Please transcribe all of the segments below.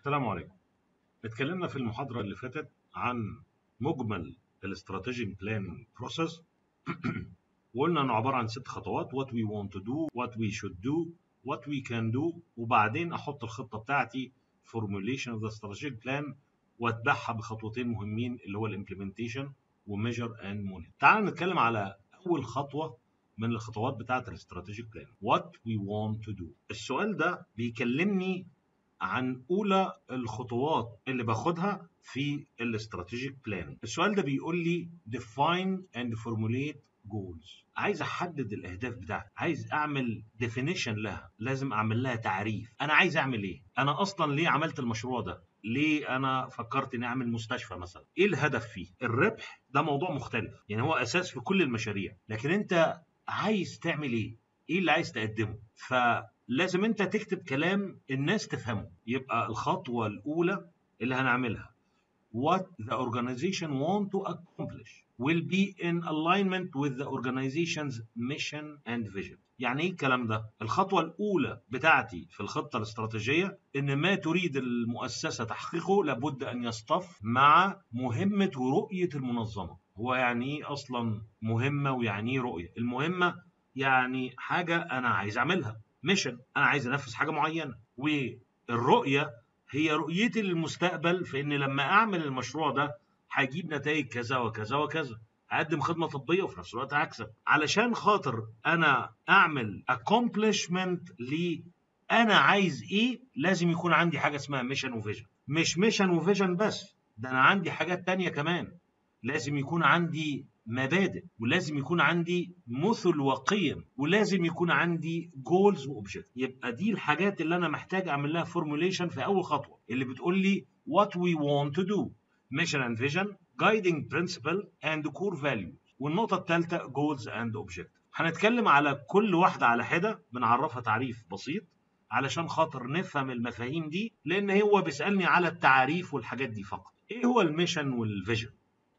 السلام عليكم اتكلمنا في المحاضرة اللي فاتت عن مجمل الاستراتيجيك بلاننج بروسيس وقلنا انه عبارة عن ست خطوات what we want to do what we should do what we can do وبعدين احط الخطة بتاعتي formulation of the strategic plan واتبعها بخطوتين مهمين اللي هو الامبلمنتيشن وميجر اند مونيتور تعال نتكلم على اول خطوة من الخطوات بتاعة الاستراتيجيك بلان what we want to do السؤال ده بيكلمني عن اولى الخطوات اللي باخدها في الاستراتيجيك بلان السؤال ده بيقول لي define and formulate goals عايز احدد الاهداف بتاعتي عايز اعمل definition لها لازم اعمل لها تعريف انا عايز اعمل ايه انا اصلا ليه عملت المشروع ده ليه انا فكرت اني اعمل مستشفى مثلا ايه الهدف فيه الربح ده موضوع مختلف يعني هو اساس في كل المشاريع لكن انت عايز تعمل ايه ايه اللي عايز تقدمه فلازم انت تكتب كلام الناس تفهمه يبقى الخطوه الاولى اللي هنعملها what the organization want to accomplish will be in alignment with the organization's mission and vision يعني ايه الكلام ده الخطوه الاولى بتاعتي في الخطه الاستراتيجيه ان ما تريد المؤسسه تحقيقه لابد ان يصطف مع مهمه ورؤيه المنظمه هو يعني ايه اصلا مهمه ويعني ايه رؤيه المهمه يعني حاجه انا عايز اعملها ميشن انا عايز انفذ حاجه معينه والرؤيه هي رؤيتي للمستقبل في ان لما اعمل المشروع ده هجيب نتائج كذا وكذا وكذا هقدم خدمه طبيه وفي نفس الوقت هكسب علشان خاطر انا اعمل accomplishment ل انا عايز ايه لازم يكون عندي حاجه اسمها ميشن وفيجن مش ميشن وفيجن بس ده انا عندي حاجات تانية كمان لازم يكون عندي مبادئ ولازم يكون عندي مثل وقيم ولازم يكون عندي جولز واوبجكت يبقى دي الحاجات اللي انا محتاج اعمل لها فورموليشن في اول خطوه اللي بتقول لي what we want to do mission and vision guiding principle and core values والنقطه الثالثه goals and objective هنتكلم على كل واحده على حده بنعرفها تعريف بسيط علشان خاطر نفهم المفاهيم دي لان هو بيسالني على التعريف والحاجات دي فقط ايه هو الميشن والفيجن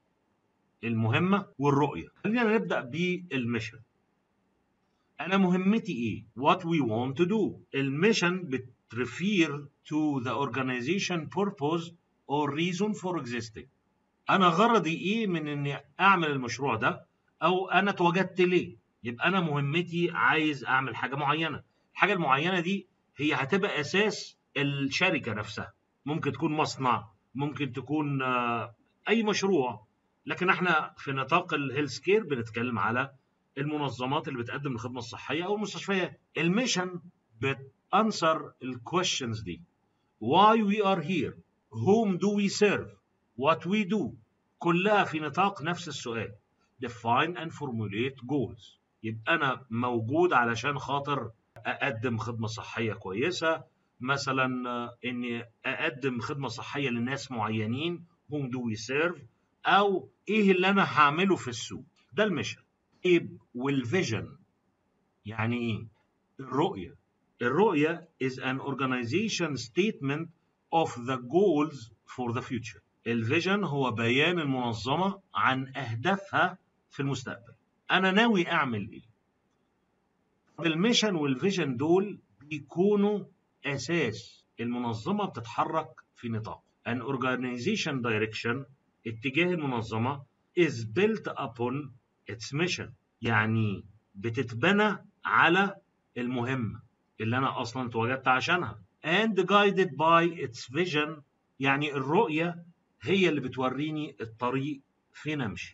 المهمة والرؤية خلينا نبدأ بالميشن أنا مهمتي إيه؟ What we want to do الميشن بتريفير to the organization purpose or reason for existing أنا غرضي إيه من إني أعمل المشروع ده أو أنا اتوجدت ليه؟ يبقى أنا مهمتي عايز أعمل حاجة معينة الحاجة المعينة دي هي هتبقى أساس الشركة نفسها ممكن تكون مصنع ممكن تكون أي مشروع لكن احنا في نطاق الهيلث كير بنتكلم على المنظمات اللي بتقدم الخدمه الصحيه او المستشفيات الميشن بتانسر الكويشنز دي why we are here whom do we serve what we do كلها في نطاق نفس السؤال define and formulate goals يبقى انا موجود علشان خاطر اقدم خدمه صحيه كويسه مثلا اني اقدم خدمه صحيه لناس معينين whom do we serve او ايه اللي انا هعمله في السوق ده الميشن طيب والفيجن يعني ايه الرؤيه الرؤيه is an organization statement of the goals for the future الفيجن هو بيان المنظمه عن اهدافها في المستقبل انا ناوي اعمل ايه الميشن والفيجن دول بيكونوا اساس المنظمه بتتحرك في نطاق an organization direction اتجاه المنظمة is built upon its mission يعني بتتبنى على المهمة اللي أنا أصلا اتوجدت عشانها and guided by its vision يعني الرؤية هي اللي بتوريني الطريق فين أمشي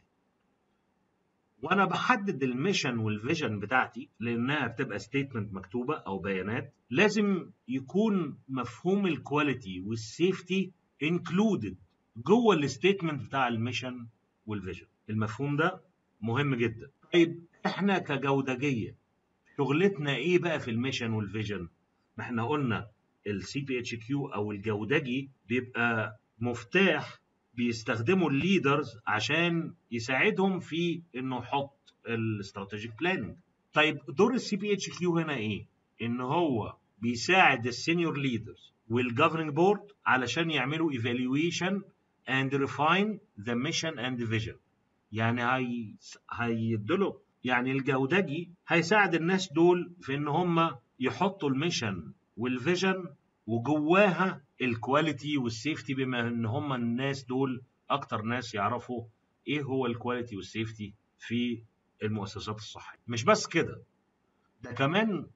وأنا بحدد الميشن والفيجن بتاعتي لأنها بتبقى ستيتمنت مكتوبة أو بيانات لازم يكون مفهوم الكواليتي والسيفتي included جوه الستيتمنت بتاع الميشن والفيجن المفهوم ده مهم جدا طيب احنا كجودجيه شغلتنا ايه بقى في الميشن والفيجن ما احنا قلنا السي بي اتش كيو او الجودجي بيبقى مفتاح بيستخدموا الليدرز عشان يساعدهم في انه يحط الاستراتيجيك بلاننج طيب دور السي بي اتش كيو هنا ايه ان هو بيساعد السينيور ليدرز والجفرنج بورد علشان يعملوا ايفالويشن and refine the mission and vision يعني هي هيدله يعني الجودجي هيساعد الناس دول في ان هم يحطوا الميشن والفيجن وجواها الكواليتي والسيفتي بما ان هم الناس دول اكتر ناس يعرفوا ايه هو الكواليتي والسيفتي في المؤسسات الصحيه مش بس كده ده كمان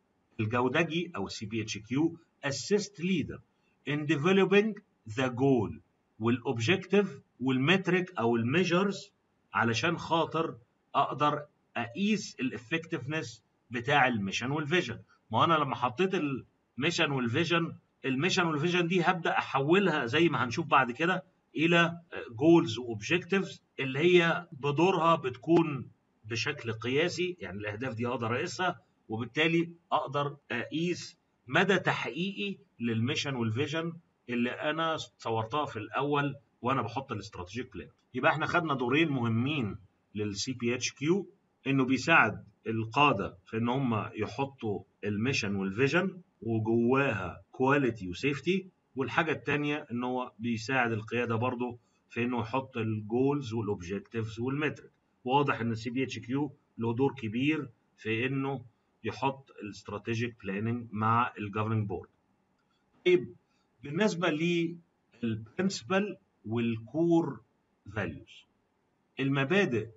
الجودجي او السي بي اتش كيو assist leader in developing the goal والاوبجكتيف والمترك او الميجرز علشان خاطر اقدر اقيس الافكتفنس بتاع الميشن والفيجن ما انا لما حطيت الميشن والفيجن الميشن والفيجن دي هبدا احولها زي ما هنشوف بعد كده الى جولز واوبجكتيفز اللي هي بدورها بتكون بشكل قياسي يعني الاهداف دي اقدر اقيسها وبالتالي اقدر اقيس مدى تحقيقي للميشن والفيجن اللي انا صورتها في الاول وانا بحط الاستراتيجيك بلان يبقى احنا خدنا دورين مهمين للسي بي اتش كيو انه بيساعد القاده في ان هم يحطوا الميشن والفيجن وجواها كواليتي وسيفتي والحاجه الثانيه ان هو بيساعد القياده برضه في انه يحط الجولز والاوبجكتيفز والمترك واضح ان السي بي اتش كيو له دور كبير في انه يحط الاستراتيجيك بلاننج مع الجفرنج بورد طيب بالنسبه للبرنسبل والكور فاليوز المبادئ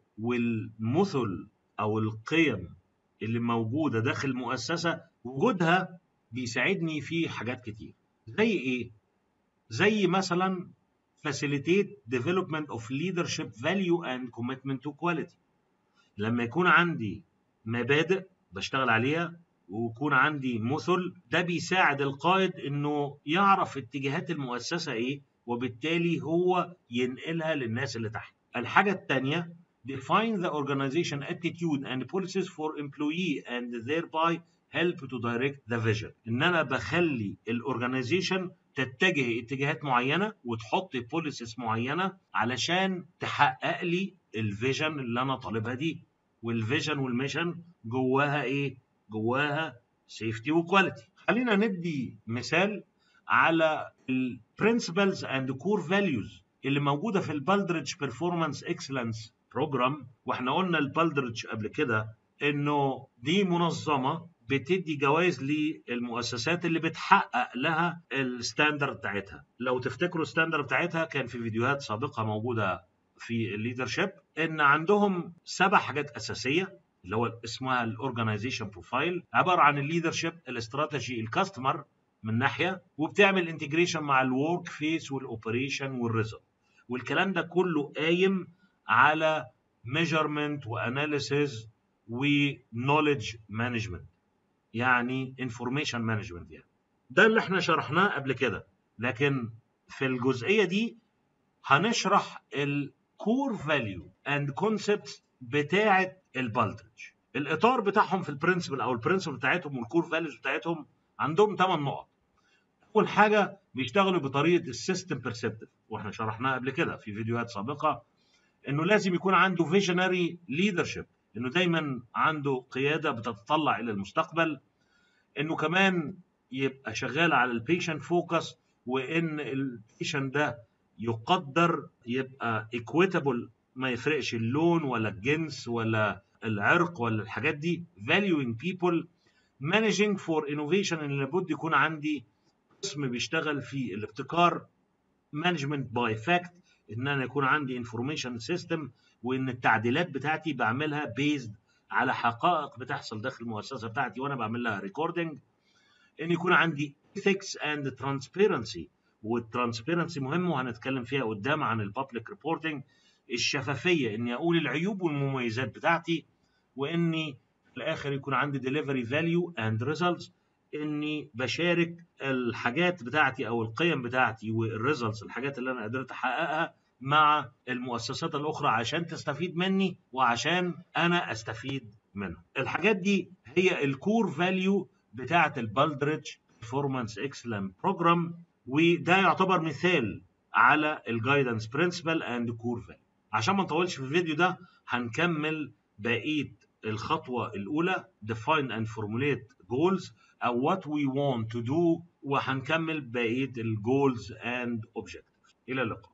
والمثل او القيم اللي موجوده داخل المؤسسه وجودها بيساعدني في حاجات كتير زي ايه زي مثلا facilitate development of leadership value and commitment to quality لما يكون عندي مبادئ بشتغل عليها ويكون عندي مثل ده بيساعد القائد انه يعرف اتجاهات المؤسسه ايه وبالتالي هو ينقلها للناس اللي تحت الحاجه الثانيه define the organization attitude and policies for employee and thereby help to direct the vision ان انا بخلي الاورجنايزيشن تتجه اتجاهات معينه وتحط بوليسيز معينه علشان تحقق لي الفيجن اللي انا طالبها دي والفيجن والميشن جواها ايه جواها سيفتي وكواليتي خلينا ندي مثال على البرنسبلز اند كور فاليوز اللي موجوده في البالدريدج بيرفورمانس اكسلنس بروجرام واحنا قلنا البالدريدج قبل كده انه دي منظمه بتدي جوائز للمؤسسات اللي بتحقق لها الستاندرد بتاعتها لو تفتكروا الستاندرد بتاعتها كان في فيديوهات سابقه موجوده في الليدرشيب ان عندهم سبع حاجات اساسيه اللي هو اسمها الاورجنايزيشن بروفايل عباره عن الليدرشيب الاستراتيجي الكاستمر من ناحيه وبتعمل انتجريشن مع الورك فيس والاوبريشن والريزلت والكلام ده كله قايم على ميجرمنت واناليسيز ونوليدج مانجمنت يعني انفورميشن مانجمنت يعني ده اللي احنا شرحناه قبل كده لكن في الجزئيه دي هنشرح الكور فاليو اند كونسبتس بتاعه البالدرج الاطار بتاعهم في البرنسبل او البرنسبل بتاعتهم والكور فاليوز بتاعتهم عندهم 8 نقط اول حاجه بيشتغلوا بطريقه السيستم بيرسبتيف واحنا شرحناها قبل كده في فيديوهات سابقه انه لازم يكون عنده فيجنري ليدرشيب انه دايما عنده قياده بتتطلع الى المستقبل انه كمان يبقى شغال على البيشنت فوكس وان البيشنت ده يقدر يبقى ايكويتابل ما يفرقش اللون ولا الجنس ولا العرق ولا الحاجات دي valuing people managing for innovation اللي لابد يكون عندي قسم بيشتغل في الابتكار management by fact ان انا يكون عندي information system وان التعديلات بتاعتي بعملها بيزد على حقائق بتحصل داخل المؤسسه بتاعتي وانا بعمل لها ريكوردنج ان يكون عندي ethics and transparency والترانسبيرنسي مهم وهنتكلم فيها قدام عن البابليك ريبورتنج الشفافيه اني اقول العيوب والمميزات بتاعتي واني في الاخر يكون عندي ديليفري فاليو اند ريزلتس اني بشارك الحاجات بتاعتي او القيم بتاعتي والريزلتس الحاجات اللي انا قدرت احققها مع المؤسسات الاخرى عشان تستفيد مني وعشان انا استفيد منهم الحاجات دي هي الكور فاليو بتاعه البالدريدج بيرفورمانس اكسلنت بروجرام وده يعتبر مثال على الجايدنس برنسبل اند كور فاليو عشان ما نطولش في الفيديو ده هنكمل بقيه الخطوه الاولى define and formulate goals او what we want to do وهنكمل بقيه الجولز and objectives الى اللقاء